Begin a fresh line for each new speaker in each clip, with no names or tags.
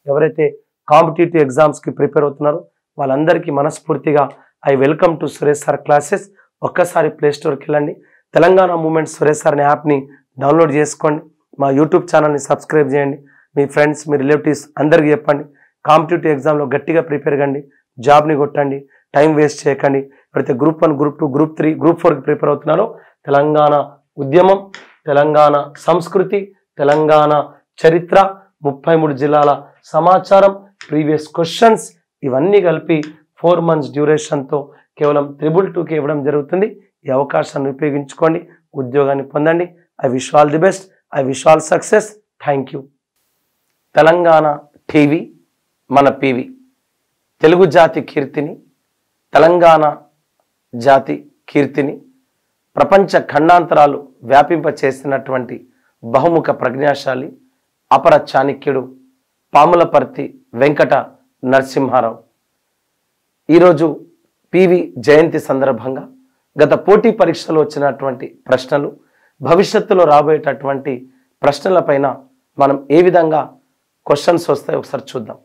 ఎవరైతే కాంపిటేటివ్ ఎగ్జామ్స్కి ప్రిపేర్ అవుతున్నారో వాళ్ళందరికీ మనస్ఫూర్తిగా I welcome to Suresh sir classes ఒక్కసారి ప్లే స్టోర్కి వెళ్ళండి తెలంగాణ మూమెంట్ సురేష్ సార్ అనే యాప్ని డౌన్లోడ్ చేసుకోండి మా యూట్యూబ్ ఛానల్ని సబ్స్క్రైబ్ చేయండి మీ ఫ్రెండ్స్ మీ రిలేటివ్స్ అందరికీ చెప్పండి కాంపిటేటివ్ ఎగ్జామ్లో గట్టిగా ప్రిపేర్ కండి జాబ్ని కొట్టండి టైం వేస్ట్ చేయకండి ఎవరైతే group one group two group three group ఫోర్కి ప్రిపేర్ అవుతున్నారో తెలంగాణ ఉద్యమం తెలంగాణ సంస్కృతి తెలంగాణ చరిత్ర ముప్పై మూడు జిల్లాల సమాచారం ప్రీవియస్ క్వశ్చన్స్ ఇవన్నీ కలిపి ఫోర్ మంత్స్ డ్యూరేషన్తో కేవలం త్రిబుల్ టూకి ఇవ్వడం జరుగుతుంది ఈ అవకాశాన్ని ఉపయోగించుకోండి ఉద్యోగాన్ని పొందండి I wish all the best I wish all success thank you Telangana TV మన పీవి తెలుగు జాతి కీర్తిని తెలంగాణ జాతి కీర్తిని ప్రపంచ ఖండాంతరాలు వ్యాపింపచేసినటువంటి బహుముఖ ప్రజ్ఞాశాలి అపర చాణక్యుడు పాములపర్తి వెంకట నరసింహారావు ఈరోజు పివి జయంతి సందర్భంగా గత పోటీ పరీక్షలో వచ్చినటువంటి ప్రశ్నలు భవిష్యత్తులో రాబోయేటటువంటి ప్రశ్నలపైన మనం ఏ విధంగా క్వశ్చన్స్ వస్తాయో ఒకసారి చూద్దాం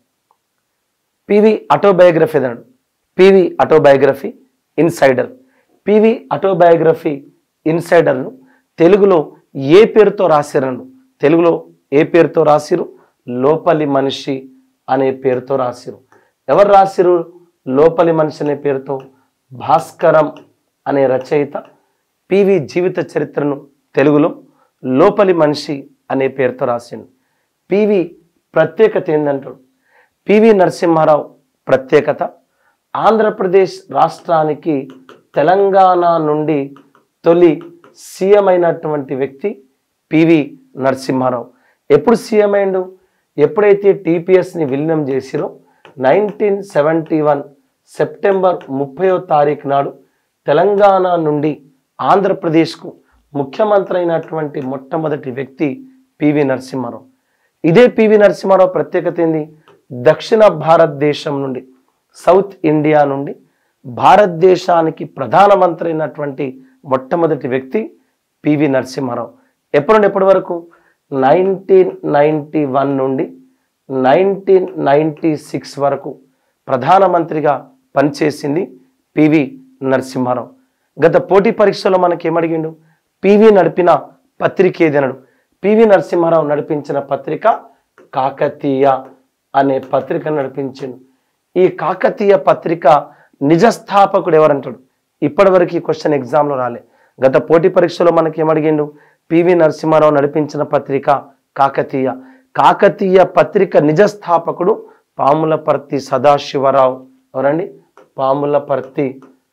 పివి ఆటోబయోగ్రఫీ అన్నాడు PV autobiography insider PV autobiography ఇన్సైడర్ను తెలుగులో ఏ పేరుతో రాసిరను తెలుగులో ఏ పేరుతో రాసిరు లోపలి మనిషి అనే పేరుతో రాసిరు ఎవరు రాసిరు లోపలి మనిషి అనే పేరుతో భాస్కరం అనే రచయిత పివి జీవిత చరిత్రను తెలుగులో లోపలి మనిషి అనే పేరుతో రాసిండు పివి ప్రత్యేకత ఏంటంటాడు పివి నరసింహారావు ప్రత్యేకత ఆంధ్రప్రదేశ్ రాష్ట్రానికి తెలంగాణ నుండి తొలి సీఎం అయినటువంటి వ్యక్తి పివి నరసింహారావు ఎప్పుడు సీఎం అయిండు ఎప్పుడైతే టీపీఎస్ని విలీనం చేసిరో నైన్టీన్ సెవెంటీ వన్ సెప్టెంబర్ ముప్పయో తారీఖు నాడు తెలంగాణ నుండి ఆంధ్రప్రదేశ్కు ముఖ్యమంత్రి అయినటువంటి మొట్టమొదటి వ్యక్తి పివి నరసింహారావు ఇదే పివి నరసింహారావు ప్రత్యేకత ఏంది దక్షిణ భారతదేశం నుండి సౌత్ ఇండియా నుండి భారతదేశానికి ప్రధానమంత్రి అయినటువంటి మొట్టమొదటి వ్యక్తి పివి నరసింహారావు ఎప్పటి నుండి ఎప్పటి వరకు నైన్టీన్ నైంటీ వన్ నుండి నైన్టీన్ నైంటీ సిక్స్ వరకు ప్రధానమంత్రిగా పనిచేసింది పివి నరసింహారావు గత పోటీ పరీక్షలో మనకి ఏమడిగిండు పివి నడిపిన పత్రిక ఏదనడు పివి నరసింహారావు నడిపించిన పత్రిక కాకతీయ అనే పత్రిక నడిపించిండు ఈ కాకతీయ పత్రిక నిజస్థాపకుడు ఎవరంటాడు ఇప్పటివరకు ఈ క్వశ్చన్ ఎగ్జామ్లో రాలే గత పోటీ పరీక్షలో మనకి ఏమడిగిండు పివి నరసింహారావు నడిపించిన పత్రిక కాకతీయ కాకతీయ పత్రిక నిజస్థాపకుడు పాములపర్తి సదాశివరావు ఎవరండి పాములపర్తి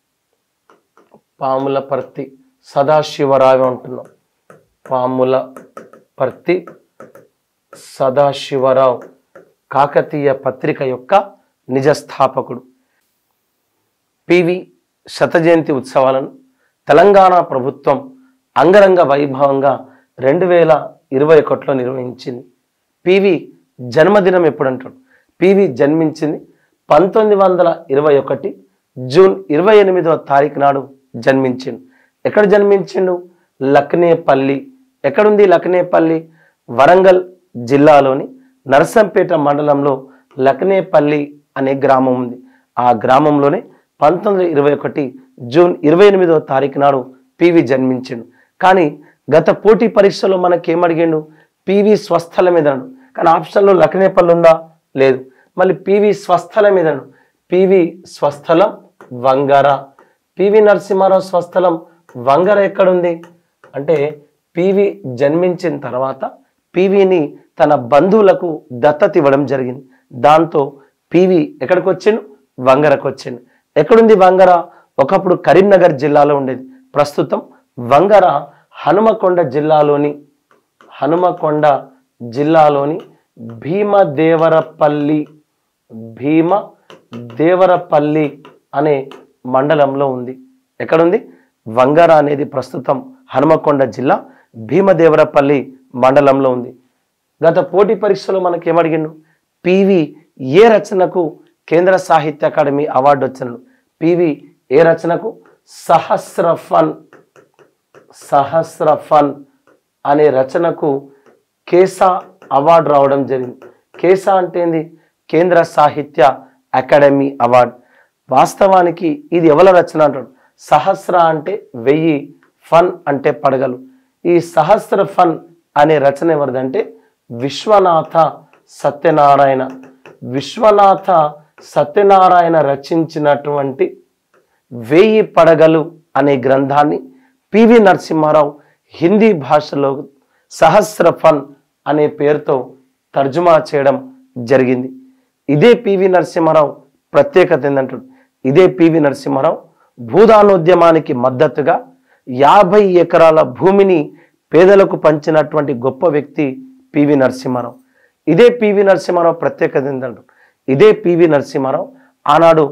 పాములపర్తి సదాశివరావు అంటున్నాం పాములపర్తి సదాశివరావు కాకతీయ పత్రిక యొక్క నిజస్థాపకుడు పివి శత జయంతి ఉత్సవాలను తెలంగాణ ప్రభుత్వం అంగరంగ వైభవంగా రెండు వేల ఇరవై ఒకటిలో నిర్వహించింది పివి జన్మదినం ఎప్పుడంటాడు పివి జన్మించింది పంతొమ్మిది వందల ఇరవై ఒకటి జూన్ ఇరవై ఎనిమిదవ తారీఖు నాడు జన్మించిండు ఎక్కడ జన్మించిండు లక్నేపల్లి ఎక్కడుంది లక్నేపల్లి వరంగల్ జిల్లాలోని నరసంపేట మండలంలో లక్నేపల్లి అనే గ్రామం ఉంది ఆ గ్రామంలోనే పంతొమ్మిది వందల ఇరవై ఒకటి జూన్ ఇరవై ఎనిమిదవ తారీఖు నాడు పివి జన్మించిండు కానీ గత పోటీ పరీక్షలో మనకేమడిగిండు పివి స్వస్థల మీదను కానీ ఆప్షన్లో లక్నేపల్లి ఉందా లేదు మళ్ళీ పివి స్వస్థల మీదను పివి స్వస్థలం వంగర పివి నరసింహారావు స్వస్థలం వంగర ఎక్కడుంది అంటే పివి జన్మించిన తర్వాత పివిని తన బంధువులకు దత్తత ఇవ్వడం జరిగింది దాంతో పివి ఎక్కడికి వచ్చిండు వంగరకు వచ్చిండు ఎక్కడుంది వంగర ఒకప్పుడు కరీంనగర్ జిల్లాలో ఉండేది ప్రస్తుతం వంగర హనుమకొండ జిల్లాలోని హనుమకొండ జిల్లాలోని భీమదేవరపల్లి భీమ దేవరపల్లి అనే మండలంలో ఉంది ఎక్కడుంది వంగర అనేది ప్రస్తుతం హనుమకొండ జిల్లా భీమదేవరపల్లి మండలంలో ఉంది గత పోటీ పరీక్షలో మనకి ఏమడిగిండు పివి ఏ రచనకు కేంద్ర సాహిత్య అకాడమీ అవార్డు వచ్చినను పివి ఏ రచనకు సహస్ర ఫన్ సహస్ర ఫన్ అనే రచనకు కేసా అవార్డు రావడం జరిగింది కేసా అంటే ఏంది కేంద్ర సాహిత్య అకాడమీ అవార్డ్ వాస్తవానికి ఇది ఎవరి రచన అంటాడు సహస్ర అంటే వెయ్యి ఫన్ అంటే పడగలు ఈ సహస్ర ఫన్ అనే రచన ఎవరిదంటే విశ్వనాథ సత్యనారాయణ విశ్వనాథ సత్యనారాయణ రచించినటువంటి వేయి పడగలు అనే గ్రంథాన్ని పివి నరసింహారావు హిందీ భాషలో సహస్ర ఫన్ అనే పేరుతో తర్జుమా చేయడం జరిగింది ఇదే పివి నరసింహారావు ప్రత్యేకత ఏంటంటాడు ఇదే పివి నరసింహారావు భూదానోద్యమానికి మద్దతుగా యాభై ఎకరాల భూమిని పేదలకు పంచినటువంటి గొప్ప వ్యక్తి పివి నరసింహారావు ఇదే పివి నరసింహారావు ప్రత్యేకత ఏంటంటాడు ఇదే పివి నరసింహారావు ఆనాడు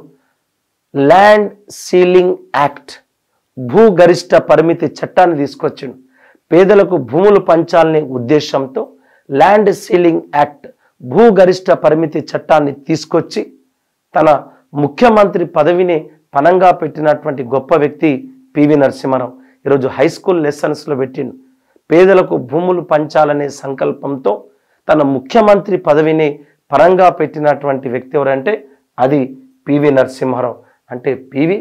ల్యాండ్ సీలింగ్ యాక్ట్ భూగరిష్ట పరిమితి చట్టాన్ని తీసుకొచ్చిండు పేదలకు భూములు పంచాలనే ఉద్దేశంతో ల్యాండ్ సీలింగ్ యాక్ట్ భూగరిష్ట పరిమితి చట్టాన్ని తీసుకొచ్చి తన ముఖ్యమంత్రి పదవిని పనంగా పెట్టినటువంటి గొప్ప వ్యక్తి పివి నరసింహారావు ఈరోజు హై స్కూల్ లెసన్స్లో పెట్టిండు పేదలకు భూములు పంచాలనే సంకల్పంతో తన ముఖ్యమంత్రి పదవిని పరంగా పెట్టినటువంటి వ్యక్తి ఎవరంటే అది పివి నరసింహారావు అంటే పివి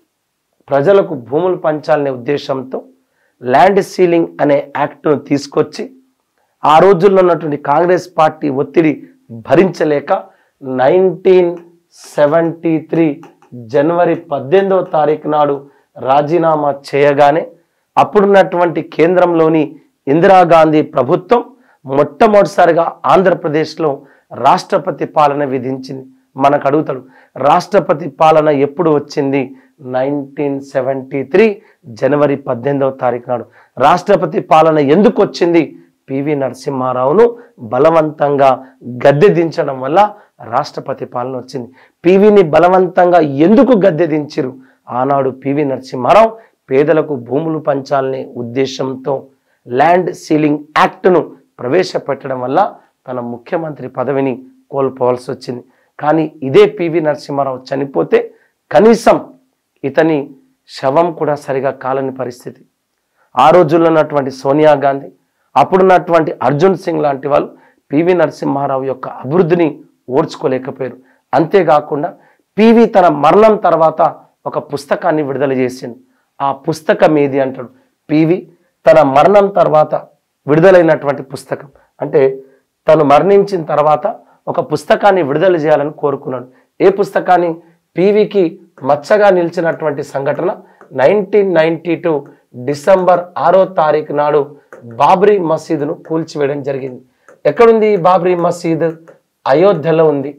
ప్రజలకు భూములు పంచాలనే ఉద్దేశంతో ల్యాండ్ సీలింగ్ అనే యాక్ట్ను తీసుకొచ్చి ఆ రోజుల్లో ఉన్నటువంటి కాంగ్రెస్ పార్టీ ఒత్తిడి భరించలేక నైన్టీన్ సెవెంటీ త్రీ జనవరి పద్దెనిమిదవ తారీఖు నాడు రాజీనామా చేయగానే అప్పుడున్నటువంటి కేంద్రంలోని ఇందిరాగాంధీ ప్రభుత్వం మొట్టమొదటిసారిగా ఆంధ్రప్రదేశ్లో రాష్ట్రపతి పాలన విధించింది మనకు అడుగుతాడు రాష్ట్రపతి పాలన ఎప్పుడు వచ్చింది నైన్టీన్ సెవెంటీ త్రీ జనవరి పద్దెనిమిదవ తారీఖు నాడు రాష్ట్రపతి పాలన ఎందుకు వచ్చింది పివి నరసింహారావును బలవంతంగా గద్దె దించడం వల్ల రాష్ట్రపతి పాలన వచ్చింది పివిని బలవంతంగా ఎందుకు గద్దె దించిరు ఆనాడు పివి నరసింహారావు పేదలకు భూములు పంచాలనే ఉద్దేశంతో ల్యాండ్ సీలింగ్ యాక్ట్ను ప్రవేశపెట్టడం వల్ల తన ముఖ్యమంత్రి పదవిని కోల్పోవాల్సి వచ్చింది కానీ ఇదే పివి నరసింహారావు చనిపోతే కనీసం ఇతని శవం కూడా సరిగా కాలని పరిస్థితి ఆ రోజుల్లో ఉన్నటువంటి సోనియా గాంధీ అప్పుడున్నటువంటి అర్జున్ సింగ్ లాంటి వాళ్ళు పివి నరసింహారావు యొక్క అభివృద్ధిని ఓర్చుకోలేకపోయారు అంతేకాకుండా పివి తన మరణం తర్వాత ఒక పుస్తకాన్ని విడుదల చేసిండు ఆ పుస్తకం ఏది అంటాడు పివి తన మరణం తర్వాత విడుదలైనటువంటి పుస్తకం అంటే తను మరణించిన తర్వాత ఒక పుస్తకాన్ని విడుదల చేయాలని కోరుకున్నాడు ఏ పుస్తకాన్ని పివికి మచ్చగా నిలిచినటువంటి సంఘటన నైన్టీన్ నైన్టీ టూ డిసెంబర్ ఆరో తారీఖు నాడు బాబ్రీ మసీదును కూల్చివేయడం జరిగింది ఎక్కడుంది ఈ బాబ్రీ మసీద్ అయోధ్యలో ఉంది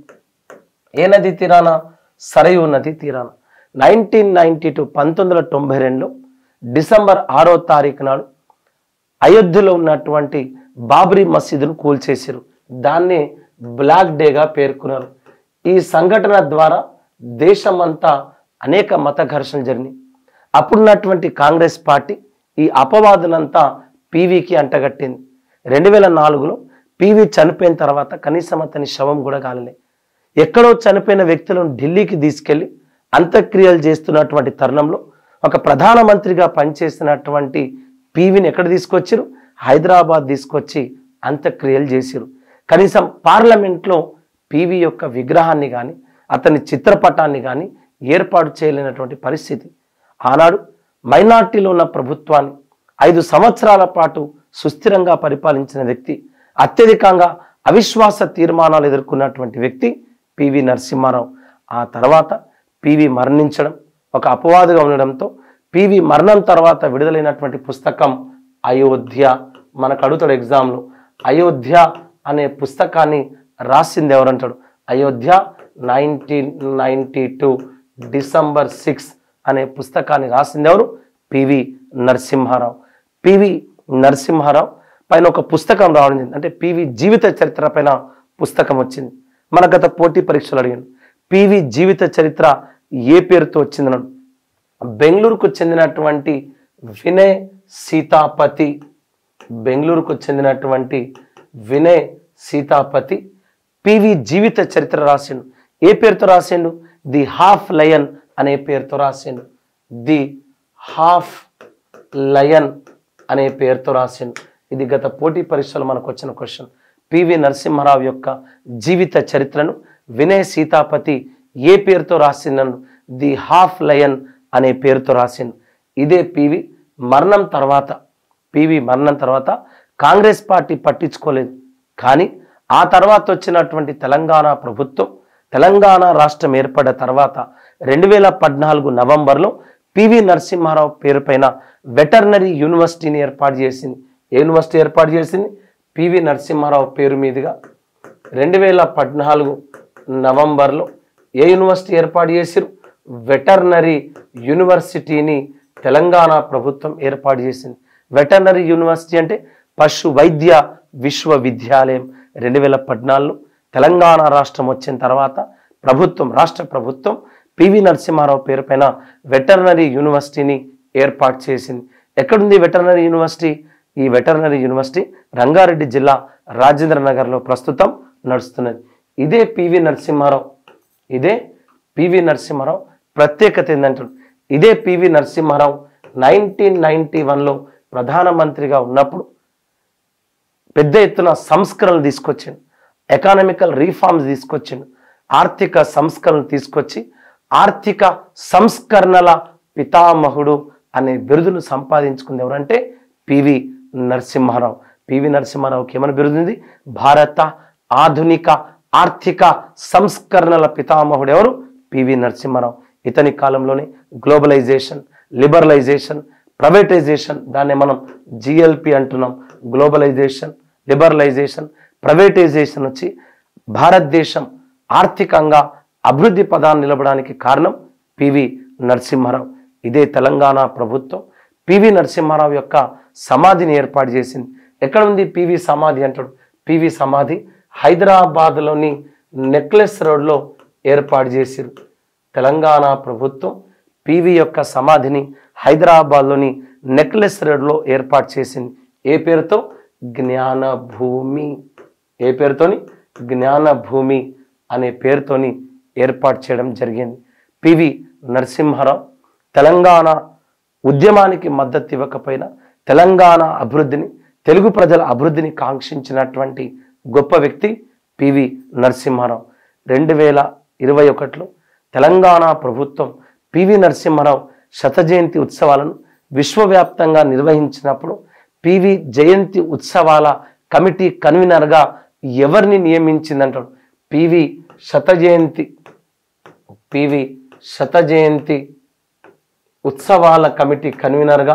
ఏ నది తీరాన సరయు నది తీరాన నైన్టీన్ నైన్టీ టూ పంతొమ్మిది వందల తొంభై రెండులో డిసెంబర్ ఆరో తారీఖు నాడు అయోధ్యలో ఉన్నటువంటి బాబ్రీ మసీదును కూల్చేశారు దాన్ని బ్లాక్ డేగా పేర్కొన్నారు ఈ సంఘటన ద్వారా దేశమంతా అనేక మత ఘర్షణలు జరిగినాయి అప్పుడున్నటువంటి కాంగ్రెస్ పార్టీ ఈ అపవాదులంతా పీవీకి అంటగట్టింది రెండు వేల నాలుగులో పీవీ చనిపోయిన తర్వాత కనీసం అతని శవం కూడా కాలలే ఎక్కడో చనిపోయిన వ్యక్తులను ఢిల్లీకి తీసుకెళ్లి అంత్యక్రియలు చేస్తున్నటువంటి తరుణంలో ఒక ప్రధానమంత్రిగా పనిచేసినటువంటి పీవీని ఎక్కడ తీసుకొచ్చారు హైదరాబాద్ తీసుకొచ్చి అంత్యక్రియలు చేసిరు కనీసం పార్లమెంట్లో పీవీ యొక్క విగ్రహాన్ని కానీ అతని చిత్రపటాన్ని కానీ ఏర్పాటు చేయలేనటువంటి పరిస్థితి ఆనాడు మైనార్టీలో ఉన్న ప్రభుత్వాన్ని ఐదు సంవత్సరాల పాటు సుస్థిరంగా పరిపాలించిన వ్యక్తి అత్యధికంగా అవిశ్వాస తీర్మానాలు ఎదుర్కొన్నటువంటి వ్యక్తి పివి నరసింహారావు ఆ తర్వాత పివి మరణించడం ఒక అపవాదుగా ఉండడంతో పివి మరణం తర్వాత విడుదలైనటువంటి పుస్తకం అయోధ్య మనకు అడుగుతాడు ఎగ్జామ్లో అయోధ్య అనే పుస్తకాన్ని రాసింది ఎవరంటాడు Ayodhya nineteen ninety two December six అనే పుస్తకాన్ని రాసింది ఎవరు పివి నరసింహారావు పివి నరసింహారావు పైన ఒక పుస్తకం రావడం జరిగింది అంటే పివి జీవిత చరిత్ర పైన పుస్తకం వచ్చింది మన గత పోటీ పరీక్షలు అడిగాను పివి జీవిత చరిత్ర ఏ పేరుతో వచ్చింది అన్నాడు బెంగళూరుకు చెందినటువంటి వినయ్ సీతాపతి బెంగళూరుకు చెందినటువంటి వినయ్ సీతాపతి పివి జీవిత చరిత్ర రాసిండు ఏ పేరుతో రాసిండు ది హాఫ్ లయన్ అనే పేరుతో రాసిండు ది హాఫ్ లయన్ అనే పేరుతో రాసిండు ఇది గత పోటీ పరీక్షలో మనకు వచ్చిన క్వశ్చన్ పివి నరసింహారావు యొక్క జీవిత చరిత్రను వినయ్ సీతాపతి ఏ పేరుతో రాసిందను ది హాఫ్ లయన్ అనే పేరుతో రాసిండు ఇదే పివి మరణం తర్వాత పివి మరణం తర్వాత కాంగ్రెస్ పార్టీ పట్టించుకోలేదు కానీ ఆ తర్వాత వచ్చినటువంటి తెలంగాణ ప్రభుత్వం తెలంగాణ రాష్ట్రం ఏర్పడ్డ తర్వాత రెండు వేల పద్నాలుగు నవంబర్లో పివి నరసింహారావు పేరు పైన వెటర్నరీ యూనివర్సిటీని ఏర్పాటు చేసింది ఏ యూనివర్సిటీ ఏర్పాటు చేసింది పివి నరసింహారావు పేరు మీదుగా రెండు వేల పద్నాలుగు నవంబర్లో ఏ యూనివర్సిటీ ఏర్పాటు చేసిరు వెటర్నరీ యూనివర్సిటీని తెలంగాణ ప్రభుత్వం ఏర్పాటు చేసింది వెటర్నరీ యూనివర్సిటీ అంటే పశు వైద్య విశ్వవిద్యాలయం రెండు వేల పద్నాలుగులో తెలంగాణ రాష్ట్రం వచ్చిన తర్వాత ప్రభుత్వం రాష్ట్ర ప్రభుత్వం పివి నరసింహారావు పేరు పైన వెటర్నరీ యూనివర్సిటీని ఏర్పాటు చేసింది ఎక్కడుంది వెటర్నరీ యూనివర్సిటీ ఈ వెటర్నరీ యూనివర్సిటీ రంగారెడ్డి జిల్లా రాజేంద్ర నగర్లో ప్రస్తుతం నడుస్తున్నది ఇదే పివి నరసింహారావు ఇదే పివి నరసింహారావు ప్రత్యేకత ఏంటంటే ఇదే పివి నరసింహారావు నైన్టీన్ నైన్టీ వన్లో ప్రధానమంత్రిగా ఉన్నప్పుడు పెద్ద ఎత్తున సంస్కరణలు తీసుకొచ్చిండు ఎకానమికల్ రీఫార్మ్స్ తీసుకొచ్చిండు ఆర్థిక సంస్కరణలు తీసుకొచ్చి ఆర్థిక సంస్కరణల పితామహుడు అనే బిరుదును సంపాదించుకుంది ఎవరంటే పివి నరసింహారావు పివి నరసింహారావుకి ఏమైనా బిరుదుంది భారత ఆధునిక ఆర్థిక సంస్కరణల పితామహుడు ఎవరు పివి నరసింహారావు ఇతని కాలంలోనే గ్లోబలైజేషన్ లిబరలైజేషన్ ప్రైవేటైజేషన్ దాన్ని మనం జిఎల్పి అంటున్నాం గ్లోబలైజేషన్ లిబరలైజేషన్ ప్రైవేటైజేషన్ వచ్చి భారతదేశం ఆర్థికంగా అభివృద్ధి పదాన్ని నిలబడానికి కారణం పివి నరసింహారావు ఇదే తెలంగాణ ప్రభుత్వం పివి నరసింహారావు యొక్క సమాధిని ఏర్పాటు చేసింది ఎక్కడ ఉంది పివి సమాధి అంటాడు పివి సమాధి హైదరాబాద్లోని నెక్లెస్ రోడ్లో ఏర్పాటు చేసిరు తెలంగాణ ప్రభుత్వం పివి యొక్క సమాధిని హైదరాబాద్లోని నెక్లెస్ రోడ్లో ఏర్పాటు చేసింది ఏ పేరుతో జ్ఞానభూమి ఏ పేరుతోని జ్ఞానభూమి అనే పేరుతోని ఏర్పాటు చేయడం జరిగింది పివి నరసింహారావు తెలంగాణ ఉద్యమానికి మద్దతు ఇవ్వకపోయినా తెలంగాణ అభివృద్ధిని తెలుగు ప్రజల అభివృద్ధిని కాంక్షించినటువంటి గొప్ప వ్యక్తి పివి నరసింహారావు రెండు వేల ఇరవై ఒకటిలో తెలంగాణ ప్రభుత్వం పివి నరసింహారావు శత జయంతి ఉత్సవాలను విశ్వవ్యాప్తంగా నిర్వహించినప్పుడు పివి జయంతి ఉత్సవాల కమిటీ కన్వీనర్గా ఎవరిని నియమించిందంటాడు పివి శత జయంతి పివి శత జయంతి ఉత్సవాల కమిటీ కన్వీనర్గా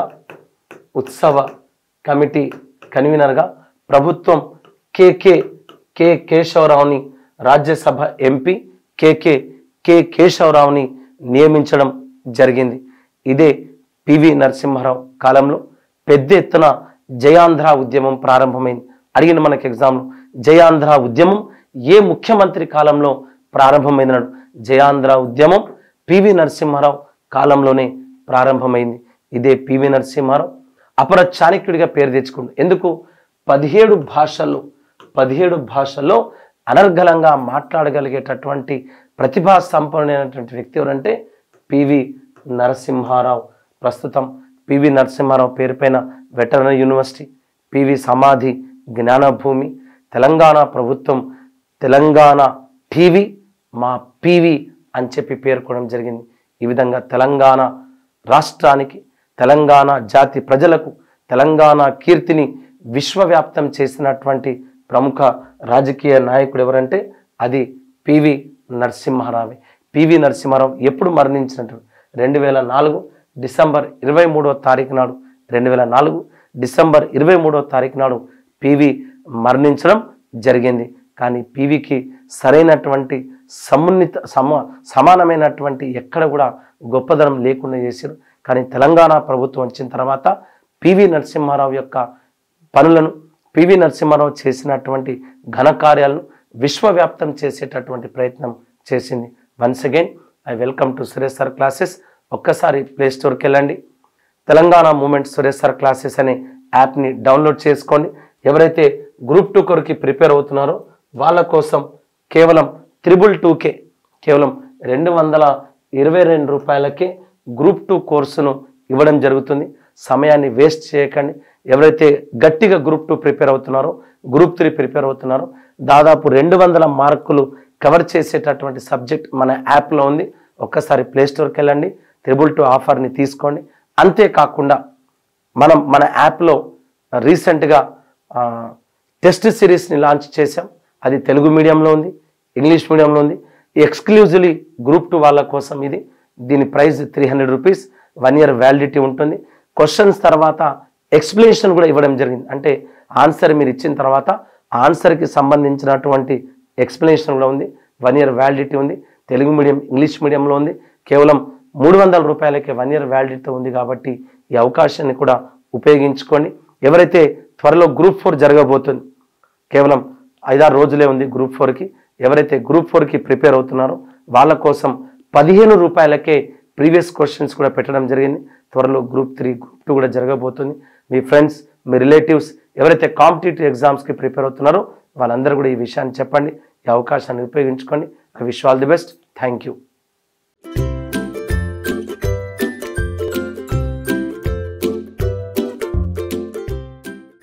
ఉత్సవ కమిటీ కన్వీనర్గా ప్రభుత్వం కేకే కె కేశవరావుని రాజ్యసభ ఎంపీ కేకే కె కేశవరావుని నియమించడం జరిగింది ఇదే పివి నరసింహారావు కాలంలో పెద్ద ఎత్తున జయాంధ్ర ఉద్యమం ప్రారంభమైంది అడిగిన మనకి ఎగ్జామ్లో జయాంధ్ర ఉద్యమం ఏ ముఖ్యమంత్రి కాలంలో ప్రారంభమైందన్నాడు జయాంధ్ర ఉద్యమం పివి నరసింహారావు కాలంలోనే ప్రారంభమైంది ఇదే పివి నరసింహారావు అపర చాణక్యుడిగా పేరు తెచ్చుకుండు ఎందుకు పదిహేడు భాషల్లో పదిహేడు భాషల్లో అనర్గళంగా మాట్లాడగలిగేటటువంటి ప్రతిభా సంపన్నుడైనటువంటి వ్యక్తి ఎవరంటే పివి నరసింహారావు ప్రస్తుతం పివి నరసింహారావు పేరుపైన వెటర్నరీ యూనివర్సిటీ పివి సమాధి జ్ఞానభూమి తెలంగాణ ప్రభుత్వం తెలంగాణ టీవీ మా పివి అని చెప్పి పేర్కొనడం జరిగింది ఈ విధంగా తెలంగాణ రాష్ట్రానికి తెలంగాణ జాతి ప్రజలకు తెలంగాణ కీర్తిని విశ్వవ్యాప్తం చేసినటువంటి ప్రముఖ రాజకీయ నాయకుడు ఎవరంటే అది పివి నరసింహారావే పివి నరసింహారావు ఎప్పుడు మరణించినట్టు రెండు వేల నాలుగు డిసెంబర్ ఇరవై మూడవ తారీఖు నాడు రెండు వేల నాలుగు డిసెంబర్ ఇరవై మూడవ తారీఖు నాడు పివి మరణించడం జరిగింది కానీ పివికి సరైనటువంటి సమున్నత సమ సమానమైనటువంటి ఎక్కడ కూడా గొప్పదనం లేకుండా చేశారు కానీ తెలంగాణ ప్రభుత్వం వచ్చిన తర్వాత పివి నరసింహారావు యొక్క పనులను పివి నరసింహారావు చేసినటువంటి ఘనకార్యాలను విశ్వవ్యాప్తం చేసేటటువంటి ప్రయత్నం చేసింది once again I welcome to Suresh sir classes ఒక్కసారి ప్లే స్టోర్కి వెళ్ళండి Telangana movement Suresh sir classes అనే యాప్ని డౌన్లోడ్ చేసుకోండి ఎవరైతే గ్రూప్ టూ కొరకు ప్రిపేర్ అవుతున్నారో వాళ్ళ కోసం కేవలం త్రిబుల్ టూకే కేవలం రెండు వందల ఇరవై రెండు రూపాయలకే గ్రూప్ టూ కోర్సును ఇవ్వడం జరుగుతుంది సమయాన్ని వేస్ట్ చేయకండి ఎవరైతే గట్టిగా గ్రూప్ టూ ప్రిపేర్ అవుతున్నారో గ్రూప్ త్రీ ప్రిపేర్ అవుతున్నారో దాదాపు రెండు వందల మార్కులు కవర్ చేసేటటువంటి సబ్జెక్ట్ మన యాప్లో ఉంది ఒక్కసారి ప్లే స్టోర్కి వెళ్ళండి త్రిబుల్ టూ ఆఫర్ని తీసుకోండి అంతేకాకుండా మనం మన యాప్లో రీసెంట్గా టెస్ట్ సిరీస్ని లాంచ్ చేశాం అది తెలుగు మీడియంలో ఉంది ఇంగ్లీష్ మీడియంలో ఉంది ఎక్స్క్లూజివ్లీ గ్రూప్ టూ వాళ్ళ కోసం ఇది దీని price three hundred rupees one year validity ఉంటుంది క్వశ్చన్స్ తర్వాత ఎక్స్ప్లెనేషన్ కూడా ఇవ్వడం జరిగింది అంటే ఆన్సర్ మీరు ఇచ్చిన తర్వాత ఆన్సర్కి సంబంధించినటువంటి ఎక్స్ప్లెనేషన్ కూడా ఉంది వన్ ఇయర్ వ్యాలిడిటీ ఉంది తెలుగు మీడియం ఇంగ్లీష్ మీడియంలో ఉంది కేవలం మూడు వందల రూపాయలకే వన్ ఇయర్ వ్యాలిడిటీ ఉంది కాబట్టి ఈ అవకాశాన్ని కూడా ఉపయోగించుకోండి ఎవరైతే త్వరలో గ్రూప్ ఫోర్ జరగబోతుంది కేవలం ఐదారు రోజులే ఉంది గ్రూప్ ఫోర్కి ఎవరైతే గ్రూప్ ఫోర్కి ప్రిపేర్ అవుతున్నారో వాళ్ళ కోసం పదిహేను రూపాయలకే ప్రీవియస్ క్వశ్చన్స్ కూడా పెట్టడం జరిగింది త్వరలో గ్రూప్ త్రీ గ్రూప్ టూ కూడా జరగబోతుంది మీ ఫ్రెండ్స్ మీ రిలేటివ్స్ ఎవరైతే కాంపిటేటివ్ ఎగ్జామ్స్కి ప్రిపేర్ అవుతున్నారో వాళ్ళందరూ కూడా ఈ విషయాన్ని చెప్పండి ఈ అవకాశాన్ని ఉపయోగించుకోండి I wish all the best thank you